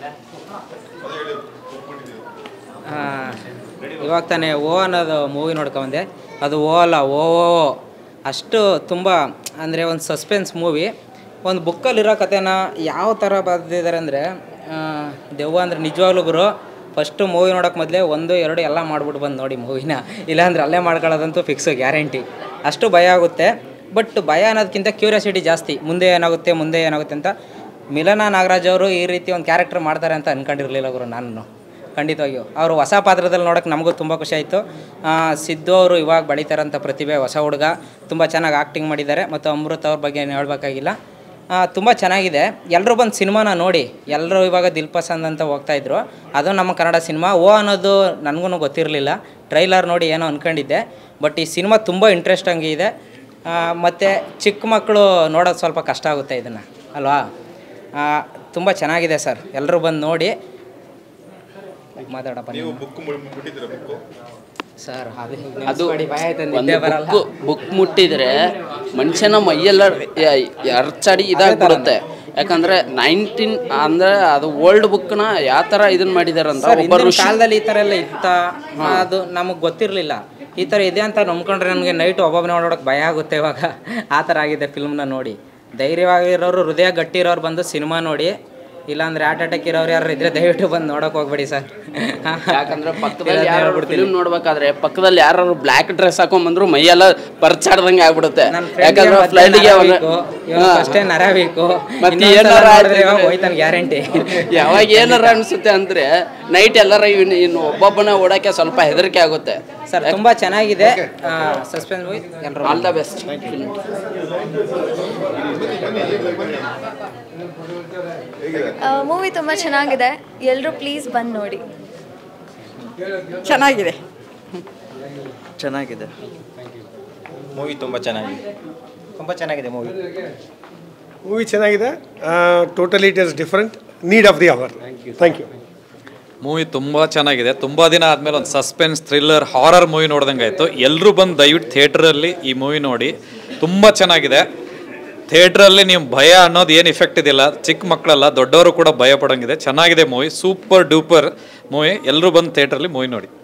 ಆ, ಇವಾಗ ತಾನೇ ಓ ಅನ್ನೋದು ಮೂವಿ ನೋಡ್ಕೊಂಬಂದೆ ಅದು ಓ ಅಲ್ಲ ಓ ಓ ಓ. ಅಷ್ಟು ತುಂಬ ಅಂದರೆ ಒಂದು ಸಸ್ಪೆನ್ಸ್ ಮೂವಿ ಒಂದು ಬುಕ್ಕಲ್ಲಿರೋ ಕಥೆನ ಯಾವ ಥರ ಬರೆದಿದ್ದಾರೆ ಅಂದರೆ ದೆವ್ವ ಅಂದರೆ ನಿಜವಾಗ್ಲೂ ಗುರು ಫಸ್ಟು ಮೂವಿ ನೋಡೋಕೆ ಮೊದಲೇ ಒಂದು ಎರಡು ಎಲ್ಲ ಮಾಡ್ಬಿಟ್ಟು ಬಂದು ನೋಡಿ ಮೂವಿನ ಇಲ್ಲಾಂದ್ರೆ ಅಲ್ಲೇ ಮಾಡ್ಕೊಳ್ಳೋದಂತೂ ಫಿಕ್ಸು ಗ್ಯಾರಂಟಿ ಅಷ್ಟು ಭಯ ಆಗುತ್ತೆ ಬಟ್ ಭಯ ಅನ್ನೋದಕ್ಕಿಂತ ಕ್ಯೂರಿಯಾಸಿಟಿ ಜಾಸ್ತಿ ಮುಂದೆ ಏನಾಗುತ್ತೆ ಮುಂದೆ ಏನಾಗುತ್ತೆ ಅಂತ ಮಿಲನ ನಾಗರಾಜ್ ಅವರು ಈ ರೀತಿ ಒಂದು ಕ್ಯಾರೆಕ್ಟರ್ ಮಾಡ್ತಾರೆ ಅಂತ ಅನ್ಕೊಂಡಿರಲಿಲ್ಲ ಗುರು ನಾನು ಖಂಡಿತವಾಗಿಯೂ ಅವರು ಹೊಸ ಪಾತ್ರದಲ್ಲಿ ನೋಡೋಕೆ ನಮಗೂ ತುಂಬ ಖುಷಿ ಆಯಿತು ಸಿದ್ದು ಅವರು ಇವಾಗ ಬೆಳೀತಾರಂಥ ಪ್ರತಿಭೆ ಹೊಸ ಹುಡುಗ ತುಂಬ ಚೆನ್ನಾಗಿ ಆ್ಯಕ್ಟಿಂಗ್ ಮಾಡಿದ್ದಾರೆ ಮತ್ತು ಅಮೃತ್ ಅವ್ರ ಬಗ್ಗೆ ಏನು ಹೇಳಬೇಕಾಗಿಲ್ಲ ತುಂಬ ಚೆನ್ನಾಗಿದೆ ಎಲ್ಲರೂ ಬಂದು ಸಿನಿಮಾನ ನೋಡಿ ಎಲ್ಲರೂ ಇವಾಗ ದಿಲ್ ಪಸಂದ್ ಅಂತ ಹೋಗ್ತಾಯಿದ್ರು ಅದು ನಮ್ಮ ಕನ್ನಡ ಸಿನಿಮಾ ಓ ಅನ್ನೋದು ನನಗೂ ಗೊತ್ತಿರಲಿಲ್ಲ ಟ್ರೈಲರ್ ನೋಡಿ ಏನೋ ಅಂದ್ಕೊಂಡಿದ್ದೆ ಬಟ್ ಈ ಸಿನಿಮಾ ತುಂಬ ಇಂಟ್ರೆಸ್ಟಂಗಿ ಇದೆ ಮತ್ತು ಚಿಕ್ಕ ಮಕ್ಕಳು ನೋಡೋದು ಸ್ವಲ್ಪ ಕಷ್ಟ ಆಗುತ್ತೆ ಇದನ್ನು ಅಲ್ವಾ ತುಂಬ ಚೆನ್ನಾಗಿದೆ ಸರ್ ಎಲ್ಲರೂ ಬಂದು ನೋಡಿ ಮಾತಾಡಪ್ಪ ನೀವು ನೀನು. ಬುಕ್ ಮುಟ್ಟಿದ್ದೀರಾ ಬುಕ್ಕು ಸರ್ ಅದು ಅದು ನೆನ್ಸ್ಬೇಡಿ, ಭಯ ಆಯ್ತು ಒಂದು ನಿದ್ದೆ ಬರಲ್ಲ ಬುಕ್ ಬುಕ್ ಮುಟ್ಟಿದ್ರೆ ಮನುಷ್ಯನ ಮೈಯೆಲ್ಲ ಅರ್ಚಡಿ ಇದಾಗ್ಬಿಡುತ್ತೆ ಯಾಕಂದ್ರೆ ನೈನ್ಟೀನ್ ಅಂದ್ರೆ ಅದು ಓಲ್ಡ್ ಬುಕ್ನ ಯಾವ ಥರ ಇದನ್ನ ಮಾಡಿದಾರೆ ಅಂತ ಸರ್ ಒಬ್ಬ ಹಿಂದಿನ ಋಷಿ ಕಾಲದಲ್ಲಿ ಈ ಥರ ಎಲ್ಲ ಇತ್ತ ಅದು ನಮಗೆ ಗೊತ್ತಿರಲಿಲ್ಲ ಈ ಥರ ಇದೆ ಅಂತ ನಂಬ್ಕೊಂಡ್ರೆ ನನಗೆ ನೈಟ್ ಒಬ್ಬೊಬ್ಬನೇ ನೋಡೋಕೆ ಭಯ ಆಗುತ್ತೆ ಇವಾಗ ಆ ಥರ ಆಗಿದೆ ಫಿಲ್ಮ್ನ ನೋಡಿ ಧೈರ್ಯವಾಗಿರೋರು ಹೃದಯ ಗಟ್ಟಿರೋರು ಬಂದು ಸಿನಿಮಾ ನೋಡಿ ಇಲ್ಲಾಂದ್ರೆ ಹಾರ್ಟ್ ಅಟ್ಯಾಕ್ ಇರೋರು ಯಾರು ಇದ್ರೆ ದಯವಿಟ್ಟು ಬಂದು ನೋಡೋಕೆ ಹೋಗ್ಬೇಡಿ ಸರ್ ಯಾಕಂದ್ರೆ ಪಕ್ಕದಲ್ಲಿ ಯಾರು ಫಿಲ್ಮ್ ನೋಡ್ಬೇಕಾದ್ರೆ ಪಕ್ಕದಲ್ಲಿ ಯಾರು ಬ್ಲ್ಯಾಕ್ ಡ್ರೆಸ್ ಹಾಕೊಂಡ್ ಬಂದ್ರು ಮೈಯೆಲ್ಲ ಪರ್ಚಾಡ್ದಂಗೆ ಆಗ್ಬಿಡುತ್ತೆ ಯಾಕಂದ್ರೆ ಫ್ಲೈಟ್ಗೆ ಅಷ್ಟೇ ನರ ಬೇಕು ಮತ್ತೆ ಇನ್ನೊಂದ್ಸಲ ಏನಾರ ನೋಡಿದ್ರೆ ಆಯ್ತು ಇವಾಗ ಹೋಯ್ತಾನೆ ಗ್ಯಾರಂಟಿ ಯಾವಾಗ ಏನಾರ ಅನ್ಸುತ್ತೆ ಅಂದ್ರೆ ನೈಟ್ ಎಲ್ಲಾರ ಇವ್ನು ಇನ್ನು ಒಬ್ಬೊಬ್ಬನ ಓಡಕ್ಕೆ ಸ್ವಲ್ಪ ಹೆದರಿಕೆ ಆಗುತ್ತೆ ಸರ್ ತುಂಬಾ ಚೆನ್ನಾಗಿದೆ ಸಸ್ಪೆನ್ಸ್ ಮೂವಿ ಎಲ್ಲರೂ ಆಲ್ ದ ಬೆಸ್ಟ್ ಮೂವಿ ತುಂಬ ಚೆನ್ನಾಗಿದೆ ಎಲ್ಲರೂ ಪ್ಲೀಸ್ ಬಂದು ನೋಡಿ ಚೆನ್ನಾಗಿದೆ ಚೆನ್ನಾಗಿದೆ ಮೂವಿ ತುಂಬ ಚೆನ್ನಾಗಿದೆ ತುಂಬ ಚೆನ್ನಾಗಿದೆ ಮೂವಿ ಮೂವಿ ಚೆನ್ನಾಗಿದೆ totally it is different need of the hour thank you movie ತುಂಬ ಚೆನ್ನಾಗಿದೆ ತುಂಬ ದಿನ ಆದಮೇಲೆ ಒಂದು ಸಸ್ಪೆನ್ಸ್ ಥ್ರಿಲ್ಲರ್ ಹಾರರ್ ಮೂವಿ ನೋಡ್ದಂಗೆ ಆಯಿತು ಎಲ್ಲರೂ ಬಂದು ದಯವಿಟ್ಟು ಥಿಯೇಟ್ರಲ್ಲಿ ಈ ಮೂವಿ ನೋಡಿ ತುಂಬ ಚೆನ್ನಾಗಿದೆ ಥಿಯೇಟ್ರಲ್ಲಿ ನೀವು ಭಯ ಅನ್ನೋದು ಏನು ಇಫೆಕ್ಟ್ ಇದಿಲ್ಲ ಚಿಕ್ಕ ಮಕ್ಕಳಲ್ಲ ದೊಡ್ಡವರು ಕೂಡ ಭಯ ಪಡೋಂಗಿದೆ ಚೆನ್ನಾಗಿದೆ ಮೂವಿ ಸೂಪರ್ ಡೂಪರ್ ಮೂವಿ ಎಲ್ಲರೂ ಬಂದು ಥಿಯೇಟ್ರಲ್ಲಿ ಮೂವಿ ನೋಡಿ